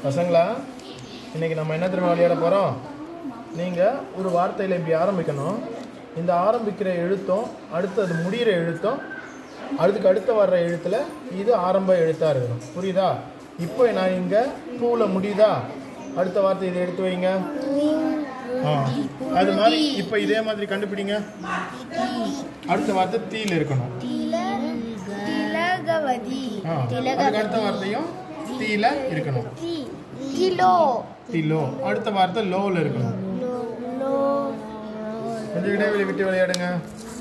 பசங்களா இன்னைக்கு நம்ம என்ன தெரியுமா விளையாட போகிறோம் நீங்கள் ஒரு வார்த்தையில் இப்படி ஆரம்பிக்கணும் இந்த ஆரம்பிக்கிற எழுத்தும் அடுத்தது முடிகிற எழுத்தும் அதுக்கு அடுத்த வர்ற எழுத்தில் இது ஆரம்ப எழுத்தாக இருக்கணும் புரியுதா இப்போ நான் இங்கே பூவில் முடியுதா அடுத்த வார்த்தை இதை எடுத்து வைங்க ஆ அது மாதிரி இப்போ இதே மாதிரி கண்டுபிடிங்க அடுத்த வார்த்தை தீயில் இருக்கணும் திலகவதி ஆ அதுக்கு அடுத்த வார்த்தையும் தீல இருக்கணும் கிலோ திலோ அடுத்த வார்த்தை லோவில் இருக்கணும் கொஞ்சம் இடைவெளி விட்டு விளையாடுங்க